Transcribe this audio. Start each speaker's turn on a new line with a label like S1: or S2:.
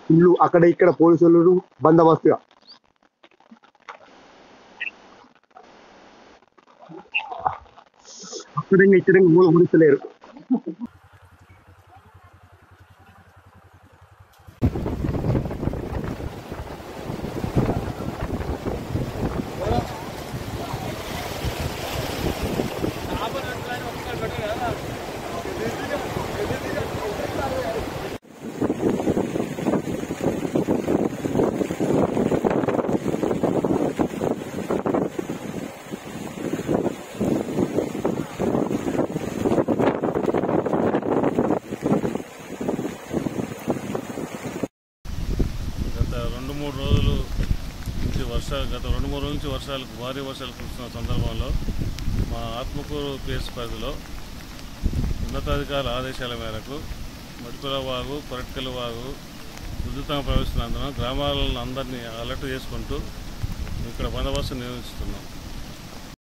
S1: ఇల్లు అక్కడ ఇక్కడ పోలీసులు బందోబస్తుగా అక్కడంగా ఇచ్చడంగా మూల ముడిస్తలేరు
S2: గత రెండు మూడు రోజులు నుంచి వర్ష గత రెండు మూడు రోజుల నుంచి వర్షాలు భారీ వర్షాలు కురుస్తున్న సందర్భంలో మా ఆత్మకూరు పిఎస్ పరిధిలో ఉన్నతాధికారుల ఆదేశాల మేరకు మడిపిల వాగు కొరట్కల వాగు ఉధృతంగా ప్రవేశిస్తున్నందున గ్రామాలను అందరినీ అలర్ట్ చేసుకుంటూ ఇక్కడ బందోబస్తు నిర్వహిస్తున్నాం